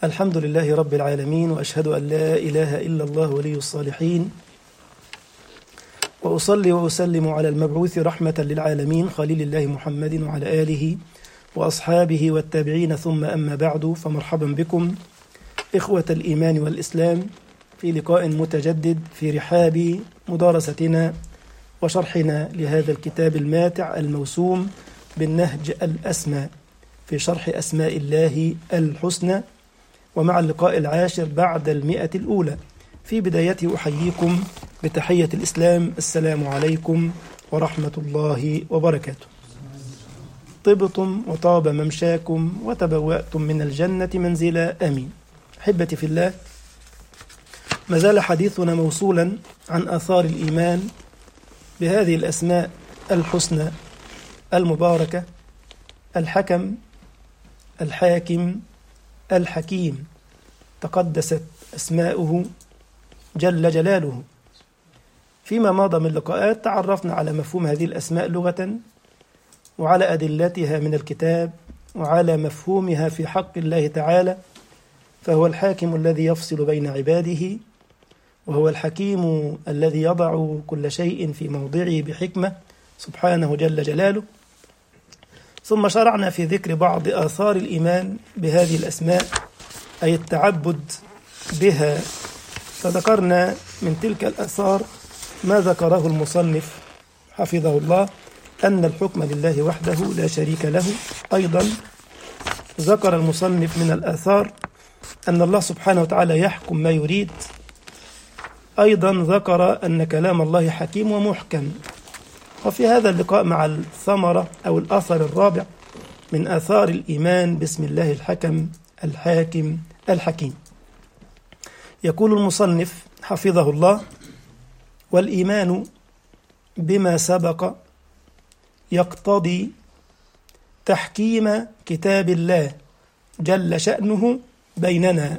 الحمد لله رب العالمين واشهد ان لا اله الا الله ولي الصالحين واصلي واسلم على المبعوث رحمه للعالمين خليل الله محمد وعلى اله واصحابه والتابعين ثم اما بعد فمرحبا بكم اخوه الايمان والاسلام في لقاء متجدد في رحاب مدارستنا وشرحنا لهذا الكتاب الماتع الموسوم بالنهج الاسمى في شرح اسماء الله الحسنى ومع اللقاء العاشر بعد المئة الأولى في بدايته أحييكم بتحية الإسلام السلام عليكم ورحمة الله وبركاته طبتم وطاب ممشاكم وتبوأتم من الجنة منزلا آمين أحبتي في الله ما زال حديثنا موصولا عن آثار الإيمان بهذه الأسماء الحسنى المباركة الحكم الحاكم الحكيم تقدست اسماؤه جل جلاله فيما مضى من لقاءات تعرفنا على مفهوم هذه الاسماء لغه وعلى ادلتها من الكتاب وعلى مفهومها في حق الله تعالى فهو الحاكم الذي يفصل بين عباده وهو الحكيم الذي يضع كل شيء في موضعه بحكمه سبحانه جل جلاله ثم شرعنا في ذكر بعض آثار الإيمان بهذه الأسماء أي التعبد بها فذكرنا من تلك الآثار ما ذكره المصنف حفظه الله أن الحكم لله وحده لا شريك له أيضا ذكر المصنف من الآثار أن الله سبحانه وتعالى يحكم ما يريد أيضا ذكر أن كلام الله حكيم ومحكم وفي هذا اللقاء مع الثمرة أو الأثر الرابع من آثار الإيمان بسم الله الحكم الحاكم الحكيم يقول المصنف حفظه الله والإيمان بما سبق يقتضي تحكيم كتاب الله جل شأنه بيننا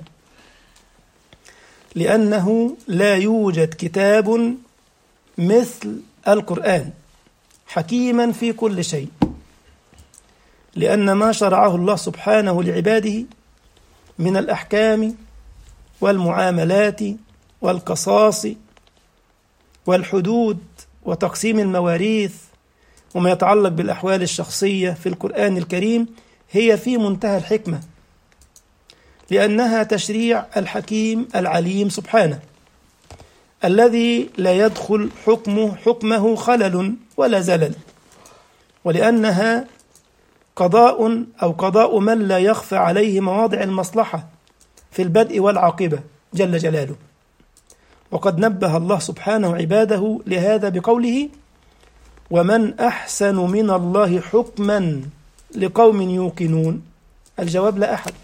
لأنه لا يوجد كتاب مثل القرآن حكيما في كل شيء لأن ما شرعه الله سبحانه لعباده من الأحكام والمعاملات والقصاص والحدود وتقسيم المواريث وما يتعلق بالأحوال الشخصية في القرآن الكريم هي في منتهى الحكمة لأنها تشريع الحكيم العليم سبحانه الذي لا يدخل حكمه حكمه خلل ولا زلل ولأنها قضاء أو قضاء من لا يخفى عليه مواضع المصلحة في البدء والعاقبة جل جلاله وقد نبه الله سبحانه عباده لهذا بقوله ومن أحسن من الله حكما لقوم يوقنون الجواب لا أحد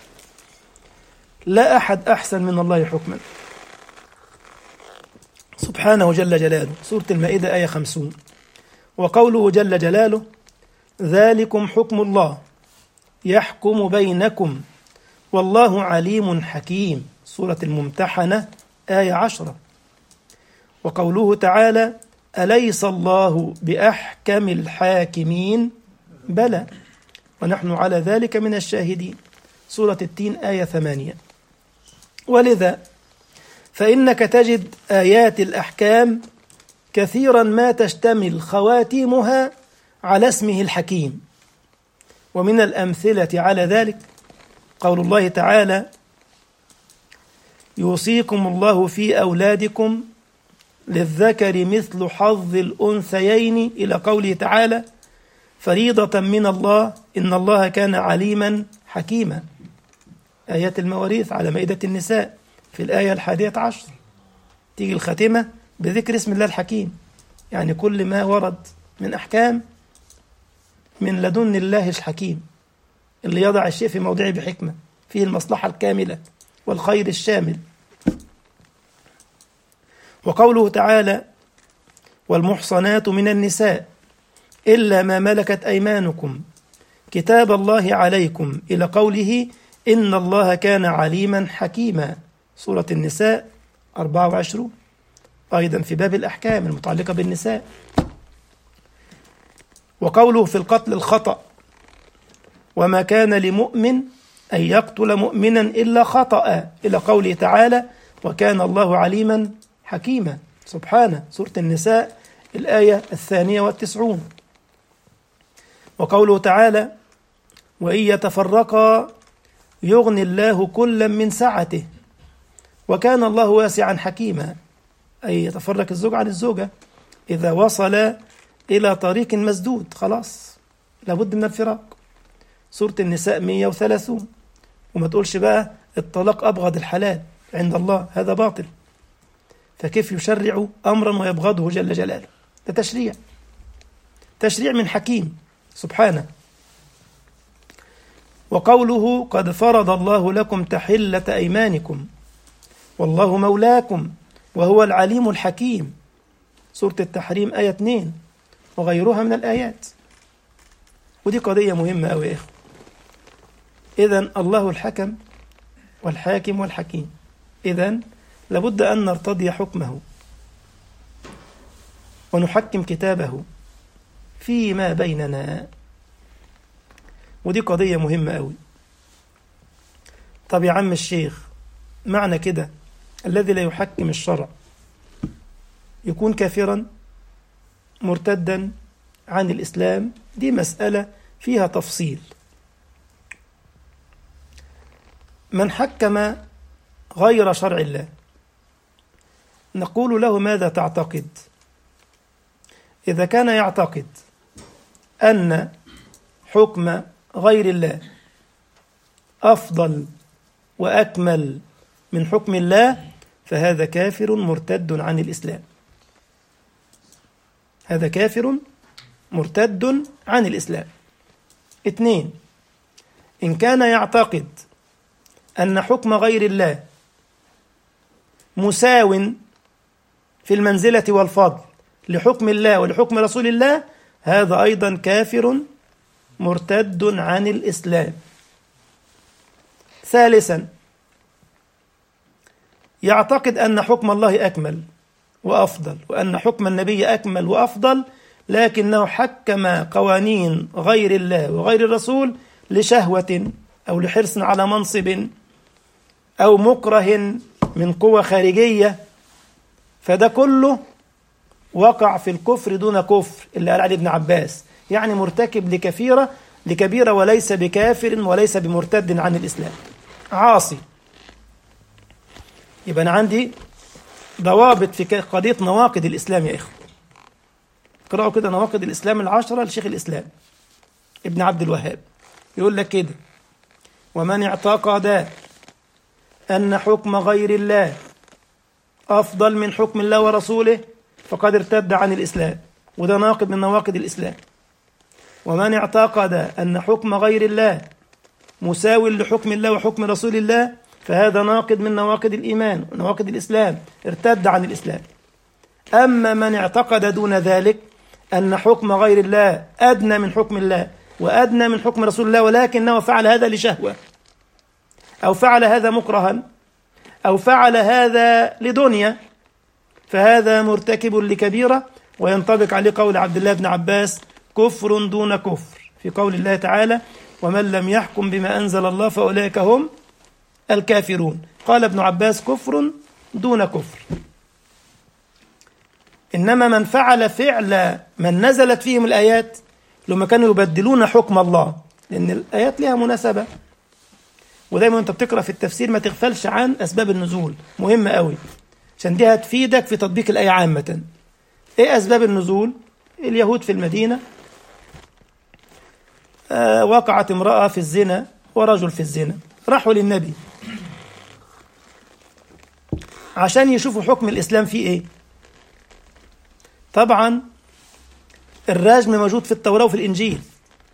لا أحد أحسن من الله حكما سبحانه جل جلاله سورة المائدة آية خمسون وقوله جل جلاله ذلكم حكم الله يحكم بينكم والله عليم حكيم سورة الممتحنة آية عشرة وقوله تعالى أليس الله بأحكم الحاكمين بلى ونحن على ذلك من الشاهدين سورة التين آية ثمانية ولذا فإنك تجد آيات الأحكام كثيرا ما تشتمل خواتيمها على اسمه الحكيم ومن الأمثلة على ذلك قول الله تعالى يوصيكم الله في أولادكم للذكر مثل حظ الأنثيين إلى قوله تعالى فريضة من الله إن الله كان عليما حكيما آيات المواريث على مائدة النساء في الآية الحادية عشر تيجي الخاتمة بذكر اسم الله الحكيم يعني كل ما ورد من أحكام من لدن الله الحكيم اللي يضع الشيء في موضعه بحكمة فيه المصلحة الكاملة والخير الشامل وقوله تعالى والمحصنات من النساء إلا ما ملكت أيمانكم كتاب الله عليكم إلى قوله إن الله كان عليما حكيما سورة النساء 24 أيضا في باب الأحكام المتعلقة بالنساء وقوله في القتل الخطأ وما كان لمؤمن أن يقتل مؤمنا إلا خطأ إلى قوله تعالى وكان الله عليما حكيما سبحانه سورة النساء الآية الثانية والتسعون وقوله تعالى وإن يتفرقا يغني الله كلا من سعته وكان الله واسعا حكيما أي يتفرق الزوج عن الزوجة إذا وصل إلى طريق مسدود خلاص لابد من الفراق سورة النساء 130 وما تقولش بقى الطلاق أبغض الحلال عند الله هذا باطل فكيف يشرع أمرا ويبغضه جل جلاله ده تشريع تشريع من حكيم سبحانه وقوله قد فرض الله لكم تحلة أيمانكم والله مولاكم وهو العليم الحكيم سورة التحريم آية 2 وغيرها من الآيات ودي قضية مهمة أوي يا إخوة إذا الله الحكم والحاكم والحكيم إذا لابد أن نرتضي حكمه ونحكم كتابه فيما بيننا ودي قضية مهمة أوي طب يا عم الشيخ معنى كده الذي لا يحكم الشرع يكون كافرا مرتدا عن الإسلام دي مسألة فيها تفصيل من حكم غير شرع الله نقول له ماذا تعتقد إذا كان يعتقد أن حكم غير الله أفضل وأكمل من حكم الله فهذا كافر مرتد عن الإسلام هذا كافر مرتد عن الإسلام اثنين إن كان يعتقد أن حكم غير الله مساو في المنزلة والفضل لحكم الله ولحكم رسول الله هذا أيضا كافر مرتد عن الإسلام ثالثا يعتقد أن حكم الله أكمل وأفضل وأن حكم النبي أكمل وأفضل لكنه حكم قوانين غير الله وغير الرسول لشهوة أو لحرص على منصب أو مكره من قوة خارجية فده كله وقع في الكفر دون كفر اللي قال عليه ابن عباس يعني مرتكب لكثيرة لكبيرة وليس بكافر وليس بمرتد عن الإسلام عاصي يبقى أنا عندي ضوابط في قضية نواقض الإسلام يا إخوة اقرأوا كده نواقض الإسلام العشرة لشيخ الإسلام ابن عبد الوهاب يقول لك كده ومن اعتقد أن حكم غير الله أفضل من حكم الله ورسوله فقد ارتد عن الإسلام وده ناقض من نواقض الإسلام ومن اعتقد أن حكم غير الله مساو لحكم الله وحكم رسول الله فهذا ناقض من نواقض الإيمان ونواقض الإسلام ارتد عن الإسلام أما من اعتقد دون ذلك أن حكم غير الله أدنى من حكم الله وأدنى من حكم رسول الله ولكنه فعل هذا لشهوة أو فعل هذا مكرها أو فعل هذا لدنيا فهذا مرتكب لكبيرة وينطبق عليه قول عبد الله بن عباس كفر دون كفر في قول الله تعالى ومن لم يحكم بما أنزل الله فأولئك هم الكافرون قال ابن عباس كفر دون كفر إنما من فعل فعل من نزلت فيهم الآيات لما كانوا يبدلون حكم الله لأن الآيات لها مناسبة ودايما أنت بتقرأ في التفسير ما تغفلش عن أسباب النزول مهمة قوي عشان دي هتفيدك في تطبيق الآية عامة إيه أسباب النزول اليهود في المدينة آه وقعت امرأة في الزنا ورجل في الزنا راحوا للنبي عشان يشوفوا حكم الإسلام فيه إيه طبعا الرجم موجود في التوراة وفي الإنجيل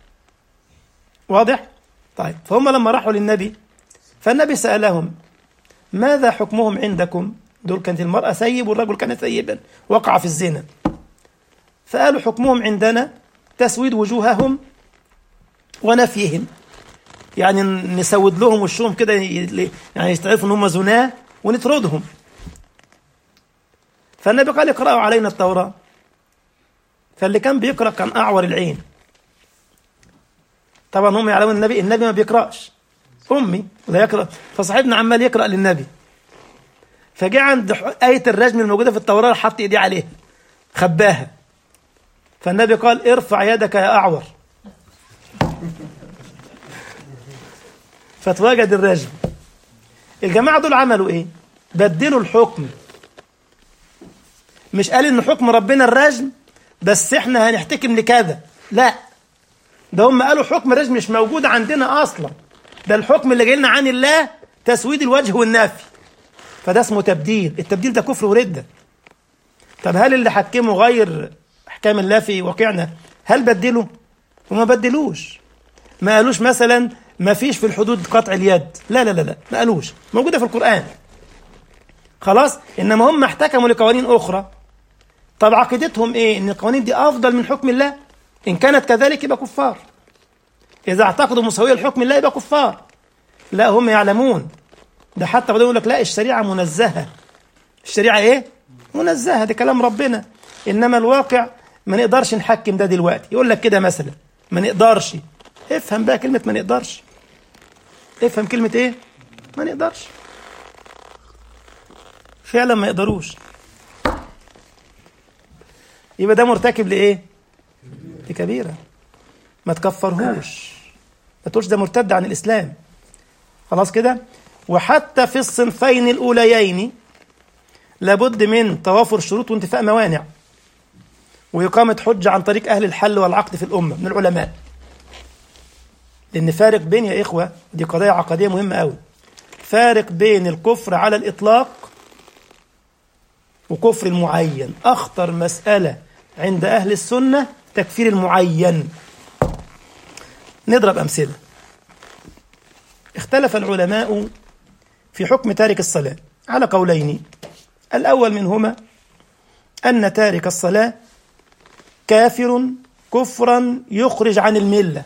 واضح؟ طيب فهم لما راحوا للنبي فالنبي سألهم ماذا حكمهم عندكم دول كانت المرأة سيب والرجل كان ثيبا وقع في الزنا فقالوا حكمهم عندنا تسويد وجوههم ونفيهم يعني نسود لهم وشهم كده يعني يستعرفوا ان هم زناه ونطردهم فالنبي قال اقرأوا علينا التوراة فاللي كان بيقرأ كان أعور العين طبعا هم يعلمون النبي النبي ما بيقرأش امي لا يقرا فصاحبنا عمال يقرا للنبي فجاء عند آية الرجم الموجودة في التوراة حط إيديه عليها خباها فالنبي قال ارفع يدك يا أعور فتواجد الرجم الجماعة دول عملوا إيه؟ بدلوا الحكم مش قال إن حكم ربنا الرجم بس إحنا هنحتكم لكذا لا ده هم قالوا حكم الرجم مش موجود عندنا أصلا ده الحكم اللي جاي لنا عن الله تسويد الوجه والنفي فده اسمه تبديل التبديل ده كفر وردة طب هل اللي حكموا غير احكام الله في واقعنا هل بدلوا وما بدلوش ما قالوش مثلا ما فيش في الحدود قطع اليد لا لا لا لا ما قالوش موجودة في القرآن خلاص إنما هم احتكموا لقوانين أخرى طب عقيدتهم إيه إن القوانين دي أفضل من حكم الله إن كانت كذلك يبقى كفار إذا اعتقدوا مساوية لحكم الله يبقى كفار لا هم يعلمون ده حتى بدأوا يقول لك لا الشريعة منزهة الشريعة إيه؟ منزهة ده كلام ربنا إنما الواقع ما نقدرش نحكم ده دلوقتي يقول لك كده مثلا ما نقدرش افهم بقى كلمة ما نقدرش افهم كلمة إيه؟ ما نقدرش فعلا ما يقدروش يبقى ده مرتكب لإيه؟ لكبيرة ما تكفرهوش ما تقولش ده مرتد عن الإسلام خلاص كده وحتى في الصنفين الأوليين لابد من توافر شروط وانتفاء موانع وإقامة حجة عن طريق أهل الحل والعقد في الأمة من العلماء لأن فارق بين يا إخوة دي قضية عقدية مهمة أوي فارق بين الكفر على الإطلاق وكفر المعين أخطر مسألة عند أهل السنة تكفير المعين نضرب أمثلة اختلف العلماء في حكم تارك الصلاة على قولين الأول منهما أن تارك الصلاة كافر كفرا يخرج عن الملة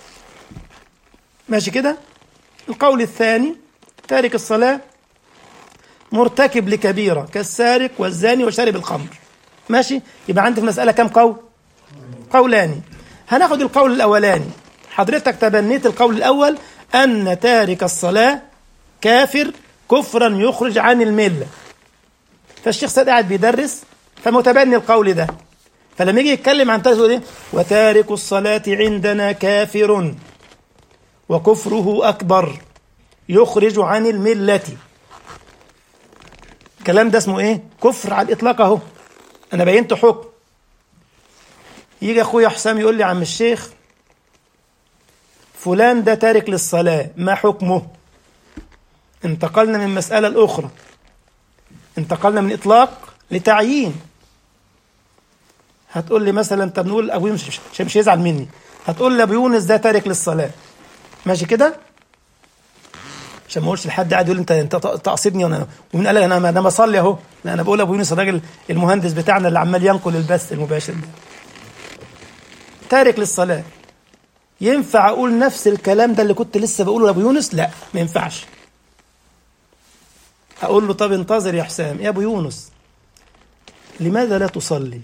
ماشي كده القول الثاني تارك الصلاة مرتكب لكبيرة كالسارق والزاني وشارب الخمر ماشي يبقى عندك مسألة كم قول قولان هناخد القول الأولاني حضرتك تبنيت القول الأول أن تارك الصلاة كافر كفرا يخرج عن الملة فالشيخ سيد قاعد بيدرس فمتبني القول ده فلما يجي يتكلم عن تارك ايه وتارك الصلاة عندنا كافر وكفره أكبر يخرج عن الملة الكلام ده اسمه ايه كفر على الإطلاق اهو أنا بينت حكم يجي أخويا حسام يقول لي عم الشيخ فلان ده تارك للصلاة ما حكمه انتقلنا من مسألة الأخرى انتقلنا من إطلاق لتعيين هتقول لي مثلا طب نقول أبو يونس مش, مش يزعل مني هتقول لي أبو يونس ده تارك للصلاة ماشي كده عشان ما اقولش لحد قاعد يقول انت انت تعصبني وانا ومين قال انا انا بصلي اهو لا انا بقول ابو يونس الراجل المهندس بتاعنا اللي عمال ينقل البث المباشر ده تارك للصلاه ينفع اقول نفس الكلام ده اللي كنت لسه بقوله لابو يونس لا ما ينفعش اقول له طب انتظر يا حسام يا ابو يونس لماذا لا تصلي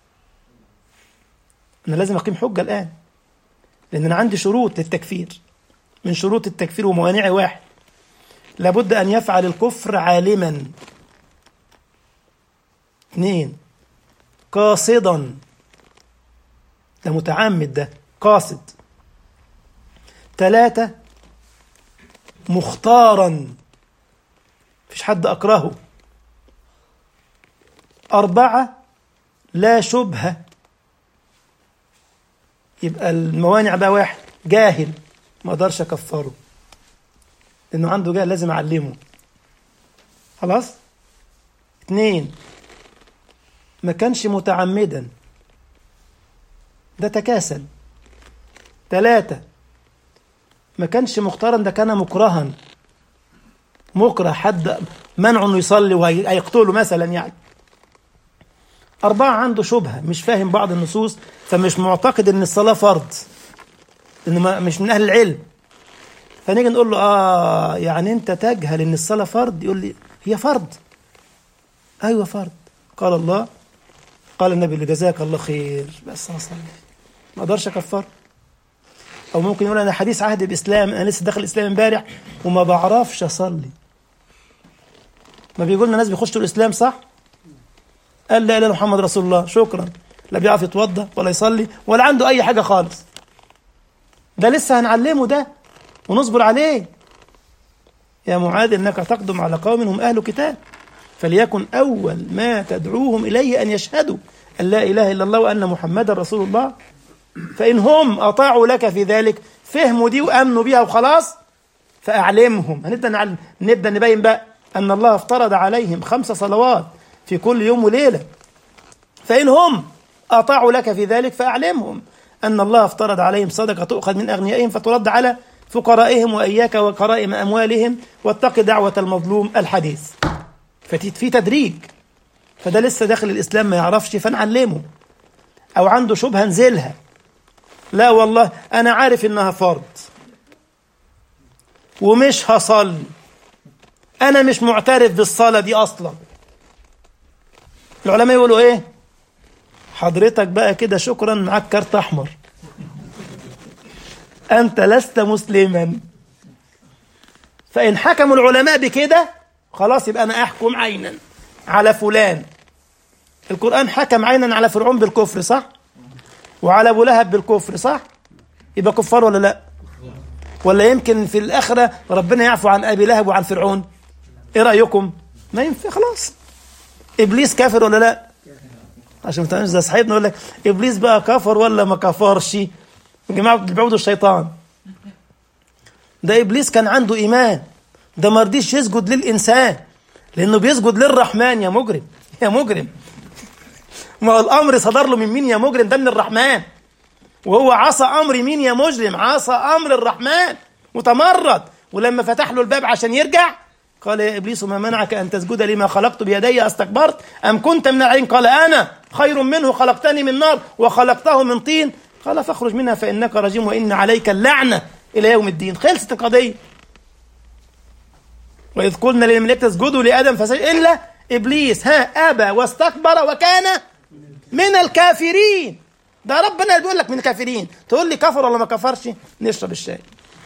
انا لازم اقيم حجه الان لان انا عندي شروط للتكفير من شروط التكفير وموانعه واحد لابد ان يفعل الكفر عالما اثنين قاصدا ده متعمد ده قاصد ثلاثة مختارا مفيش حد أكرهه أربعة لا شبهة يبقى الموانع بقى واحد جاهل ما اقدرش اكفره لانه عنده جهل لازم اعلمه خلاص اتنين ما كانش متعمدا ده تكاسل ثلاثة ما كانش مختارا ده كان مكرها مكره حد منعه انه يصلي وهيقتله مثلا يعني أربعة عنده شبهة مش فاهم بعض النصوص فمش معتقد إن الصلاة فرض إنه مش من أهل العلم فنيجي نقول له آه يعني أنت تجهل إن الصلاة فرض يقول لي هي فرض أيوة فرض قال الله قال النبي اللي جزاك الله خير بس أنا أصلي ما أقدرش أكفر أو ممكن يقول أنا حديث عهد بإسلام أنا لسه داخل الإسلام امبارح وما بعرفش أصلي ما بيقول لنا ناس بيخشوا الإسلام صح؟ قال لا إله إلا محمد رسول الله شكرا لا بيعرف يتوضى ولا يصلي ولا عنده أي حاجة خالص ده لسه هنعلمه ده ونصبر عليه يا معاذ إنك تقدم على قوم هم أهل كتاب فليكن أول ما تدعوهم إليه أن يشهدوا أن لا إله إلا الله وأن محمدا رسول الله فإن هم أطاعوا لك في ذلك فهموا دي وأمنوا بيها وخلاص فأعلمهم هنبدأ نعلم نبدأ نبين بقى أن الله افترض عليهم خمس صلوات في كل يوم وليلة فإن هم أطاعوا لك في ذلك فأعلمهم أن الله افترض عليهم صدقة تؤخذ من أغنيائهم فترد على فقرائهم وإياك وكرائم أموالهم واتق دعوة المظلوم الحديث ففي تدريج فده لسه داخل الإسلام ما يعرفش فنعلمه أو عنده شبهة نزلها لا والله أنا عارف إنها فرض ومش هصلي أنا مش معترف بالصلاة دي أصلا العلماء يقولوا إيه حضرتك بقى كده شكرا معاك كارت أحمر أنت لست مسلما فإن حكم العلماء بكده خلاص يبقى أنا أحكم عينا على فلان القرآن حكم عينا على فرعون بالكفر صح وعلى أبو لهب بالكفر صح يبقى كفار ولا لا ولا يمكن في الآخرة ربنا يعفو عن أبي لهب وعن فرعون إيه رأيكم ما ينفع خلاص إبليس كافر ولا لا عشان ما تعملش زي صاحبنا يقول لك إبليس بقى كفر ولا ما كفرش يا جماعة بيعبدوا الشيطان ده إبليس كان عنده إيمان ده ما رضيش يسجد للإنسان لأنه بيسجد للرحمن يا مجرم يا مجرم ما هو الأمر صدر له من مين يا مجرم ده من الرحمن وهو عصى أمر مين يا مجرم عصى أمر الرحمن وتمرد ولما فتح له الباب عشان يرجع قال يا إبليس ما منعك أن تسجد لما خلقت بيدي أستكبرت أم كنت من العين قال أنا خير منه خلقتني من نار وخلقته من طين قال فاخرج منها فإنك رجيم وإن عليك اللعنة إلى يوم الدين خلصت القضية وإذ قلنا للملائكة اسجدوا لآدم فسجد إلا إبليس ها أبى واستكبر وكان من الكافرين ده ربنا بيقول لك من الكافرين تقول لي كفر ولا ما كفرش نشرب الشاي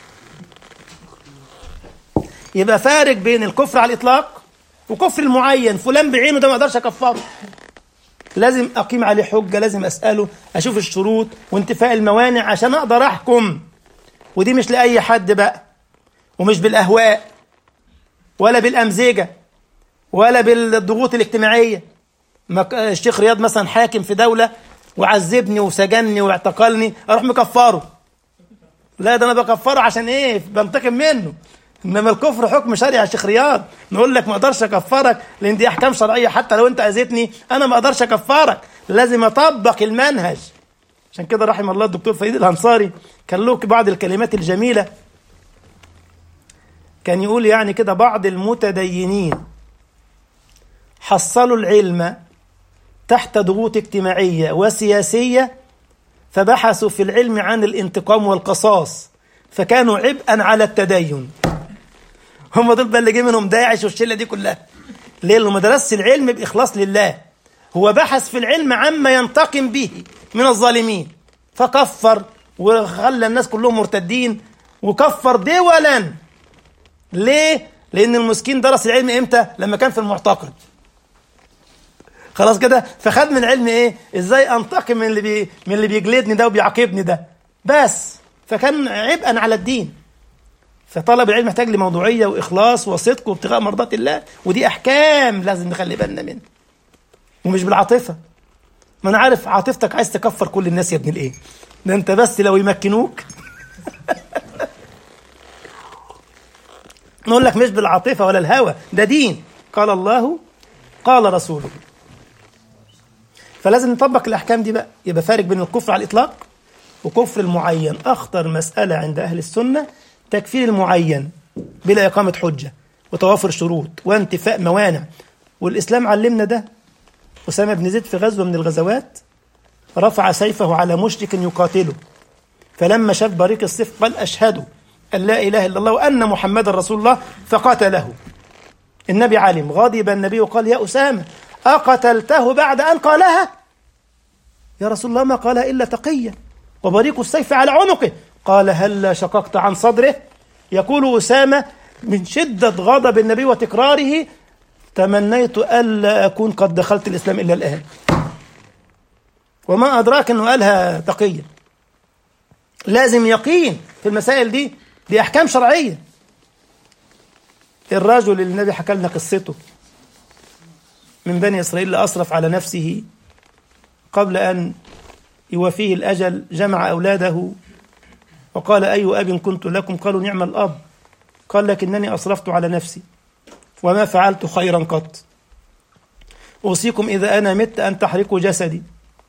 يبقى فارق بين الكفر على الإطلاق وكفر المعين فلان بعينه ده ما اقدرش اكفره لازم اقيم عليه حجه لازم اساله اشوف الشروط وانتفاء الموانع عشان اقدر احكم ودي مش لاي حد بقى ومش بالاهواء ولا بالامزجه ولا بالضغوط الاجتماعيه الشيخ رياض مثلا حاكم في دوله وعذبني وسجني واعتقلني اروح مكفره لا ده انا بكفره عشان ايه بنتقم منه انما الكفر حكم شرعي يا شيخ رياض نقول لك ما اقدرش اكفرك لان دي احكام شرعيه حتى لو انت اذيتني انا ما اقدرش اكفرك لازم اطبق المنهج عشان كده رحم الله الدكتور فريد الانصاري كان له بعض الكلمات الجميله كان يقول يعني كده بعض المتدينين حصلوا العلم تحت ضغوط اجتماعيه وسياسيه فبحثوا في العلم عن الانتقام والقصاص فكانوا عبئا على التدين هم دول بقى اللي جه منهم داعش والشله دي كلها ليه ما درسش العلم باخلاص لله هو بحث في العلم عما ينتقم به من الظالمين فكفر وخلى الناس كلهم مرتدين وكفر دولا ليه لان المسكين درس العلم امتى لما كان في المعتقل خلاص كده فخد من العلم ايه ازاي انتقم من اللي بي من اللي بيجلدني ده وبيعاقبني ده بس فكان عبئا على الدين فطلب العلم محتاج لموضوعيه واخلاص وصدق وابتغاء مرضات الله ودي احكام لازم نخلي بالنا منها ومش بالعاطفه ما انا عارف عاطفتك عايز تكفر كل الناس يا ابن الايه ده انت بس لو يمكنوك نقول لك مش بالعاطفه ولا الهوى ده دين قال الله قال رسوله فلازم نطبق الاحكام دي بقى يبقى فارق بين الكفر على الاطلاق وكفر المعين اخطر مساله عند اهل السنه تكفير المعين بلا إقامة حجة وتوافر شروط وانتفاء موانع والإسلام علمنا ده أسامة بن زيد في غزوة من الغزوات رفع سيفه على مشرك يقاتله فلما شاف بريق السيف قال أشهد أن لا إله إلا الله وأن محمد رسول الله فقتله النبي علم غضب النبي وقال يا أسامة أقتلته بعد أن قالها يا رسول الله ما قالها إلا تقيا وبريق السيف على عنقه قال هلا شققت عن صدره يقول أسامة من شدة غضب النبي وتكراره تمنيت ألا أكون قد دخلت الإسلام إلا الآن وما أدراك أنه قالها تقيا لازم يقين في المسائل دي دي أحكام شرعية الرجل اللي النبي حكى لنا قصته من بني إسرائيل اللي أسرف على نفسه قبل أن يوافيه الأجل جمع أولاده وقال أي أب كنت لكم قالوا نعم الأب قال لكنني أسرفت على نفسي وما فعلت خيرا قط أوصيكم إذا أنا مت أن تحرقوا جسدي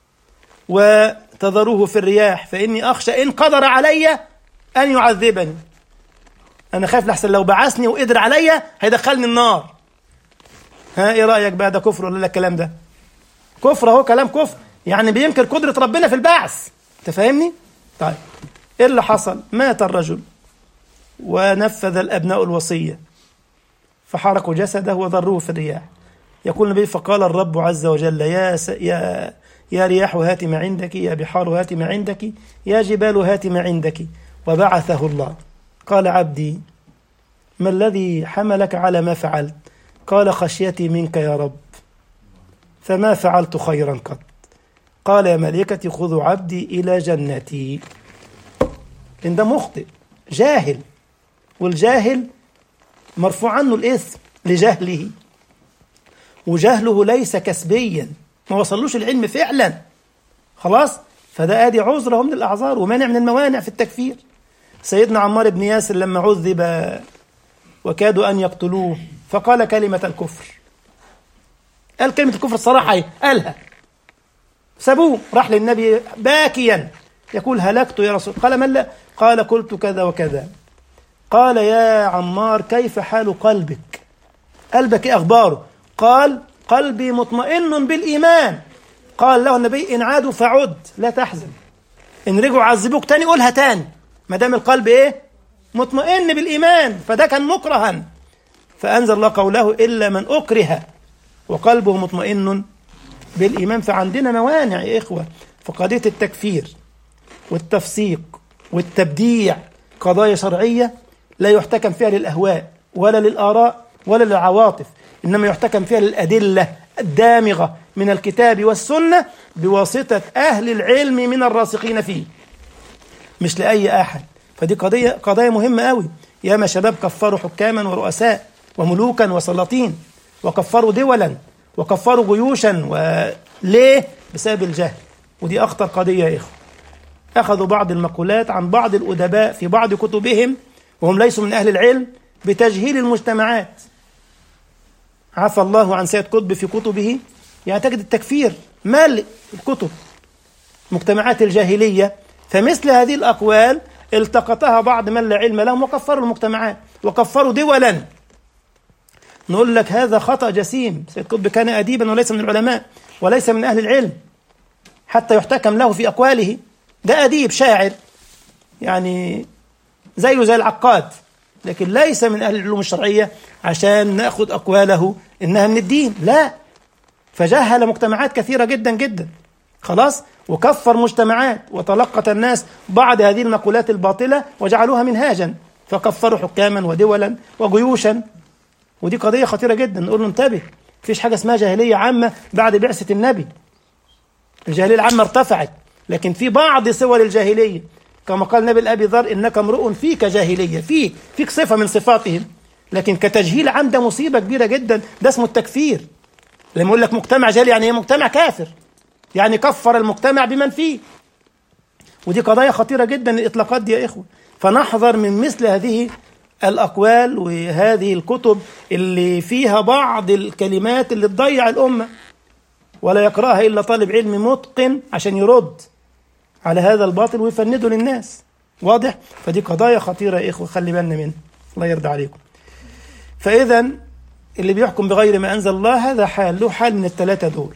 وتذروه في الرياح فإني أخشى إن قدر علي أن يعذبني أنا خايف لحسن لو بعثني وقدر عليا هيدخلني النار ها إيه رأيك بقى ده كفر ولا لا الكلام ده كفر أهو كلام كفر يعني بينكر قدرة ربنا في البعث أنت فاهمني؟ طيب إيه اللي حصل؟ مات الرجل ونفذ الأبناء الوصية فحرقوا جسده وذروه في الرياح يقول النبي فقال الرب عز وجل يا س... يا يا رياح هات ما عندك يا بحار هات ما عندك يا جبال هات ما عندك وبعثه الله قال عبدي ما الذي حملك على ما فعلت قال خشيتي منك يا رب فما فعلت خيرا قط قال يا ملائكتي خذوا عبدي إلى جنتي إن ده مخطئ جاهل والجاهل مرفوع عنه الإثم لجهله وجهله ليس كسبيا ما وصلوش العلم فعلا خلاص فده ادي عذره من الاعذار ومانع من الموانع في التكفير سيدنا عمار بن ياسر لما عذب وكادوا ان يقتلوه فقال كلمه الكفر قال كلمه الكفر الصراحه قالها سابوه راح للنبي باكيا يقول هلكت يا رسول قال من لا قال قلت كذا وكذا قال يا عمار كيف حال قلبك قلبك ايه اخباره قال قلبي مطمئن بالإيمان قال له النبي إن عادوا فعد لا تحزن إن رجعوا عذبوك تاني قولها تاني ما دام القلب إيه مطمئن بالإيمان فده كان مكرها فأنزل الله قوله إلا من أكره وقلبه مطمئن بالإيمان فعندنا موانع يا إخوة فقضية التكفير والتفسيق والتبديع قضايا شرعية لا يحتكم فيها للأهواء ولا للآراء ولا للعواطف إنما يحتكم فيها للأدلة الدامغة من الكتاب والسنة بواسطة أهل العلم من الراسخين فيه مش لأي أحد فدي قضية قضايا مهمة قوي ياما شباب كفروا حكاما ورؤساء وملوكا وسلاطين وكفروا دولا وكفروا جيوشا وليه بسبب الجهل ودي أخطر قضية يا إخوة أخذوا بعض المقولات عن بعض الأدباء في بعض كتبهم وهم ليسوا من أهل العلم بتجهيل المجتمعات عفى الله عن سيد قطب في كتبه يعتقد التكفير مال الكتب مجتمعات الجاهلية فمثل هذه الأقوال التقطها بعض من لا علم لهم وكفروا المجتمعات وكفروا دولا نقول لك هذا خطأ جسيم سيد قطب كان أديبا وليس من العلماء وليس من أهل العلم حتى يحتكم له في أقواله ده أديب شاعر يعني زيه زي العقاد لكن ليس من أهل العلوم الشرعية عشان نأخذ أقواله إنها من الدين لا فجهل مجتمعات كثيرة جدا جدا خلاص وكفر مجتمعات وتلقت الناس بعض هذه المقولات الباطلة وجعلوها منهاجا فكفروا حكاما ودولا وجيوشا ودي قضية خطيرة جدا نقول له انتبه مفيش حاجة اسمها جاهلية عامة بعد بعثة النبي الجاهلية العامة ارتفعت لكن في بعض صور الجاهلية كما قال النبي الأبي ذر إنك امرؤ فيك جاهلية فيك فيك صفة من صفاتهم لكن كتجهيل عام ده مصيبة كبيرة جدا ده اسمه التكفير لما يقول لك مجتمع جاهلي يعني ايه مجتمع كافر يعني كفر المجتمع بمن فيه ودي قضايا خطيرة جدا الإطلاقات دي يا إخوة فنحذر من مثل هذه الأقوال وهذه الكتب اللي فيها بعض الكلمات اللي تضيع الأمة ولا يقرأها إلا طالب علم متقن عشان يرد على هذا الباطل ويفنده للناس واضح فدي قضايا خطيرة يا إخوة خلي بالنا منها الله يرضى عليكم فإذا اللي بيحكم بغير ما أنزل الله هذا حال له حال من الثلاثة دول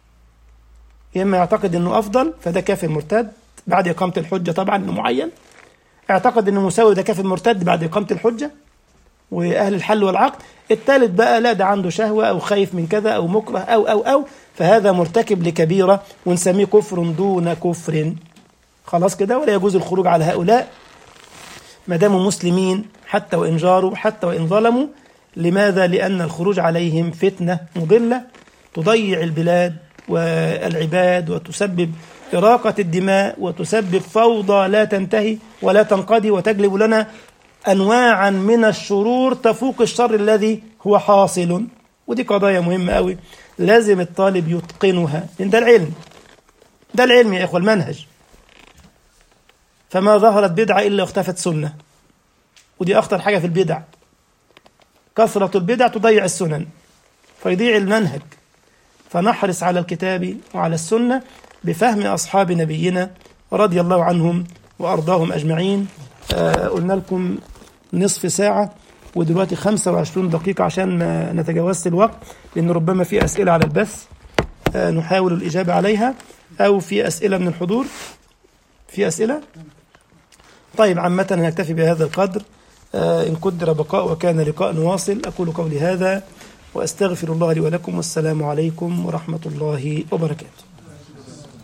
يا إما يعتقد أنه أفضل فده كافر مرتد بعد إقامة الحجة طبعا أنه معين اعتقد أنه مساوي ده كافر مرتد بعد إقامة الحجة وأهل الحل والعقد الثالث بقى لا ده عنده شهوة أو خايف من كذا أو مكره أو أو أو فهذا مرتكب لكبيرة ونسميه كفر دون كفر خلاص كده ولا يجوز الخروج على هؤلاء ما داموا مسلمين حتى وإن جاروا حتى وإن ظلموا لماذا؟ لأن الخروج عليهم فتنة مضلة تضيع البلاد والعباد وتسبب إراقة الدماء وتسبب فوضى لا تنتهي ولا تنقضي وتجلب لنا أنواعا من الشرور تفوق الشر الذي هو حاصل ودي قضايا مهمة قوي لازم الطالب يتقنها لأن ده العلم ده العلم يا إخوة المنهج فما ظهرت بدعة إلا واختفت سنة ودي أخطر حاجة في البدع كثرة البدع تضيع السنن فيضيع المنهج فنحرص على الكتاب وعلى السنة بفهم أصحاب نبينا رضي الله عنهم وأرضاهم أجمعين آه قلنا لكم نصف ساعة ودلوقتي 25 دقيقة عشان ما نتجاوزش الوقت لأن ربما في أسئلة على البث آه نحاول الإجابة عليها أو في أسئلة من الحضور في أسئلة؟ طيب عامة نكتفي بهذا القدر آه إن قدر بقاء وكان لقاء واصل أقول قولي هذا وأستغفر الله لي ولكم والسلام عليكم ورحمة الله وبركاته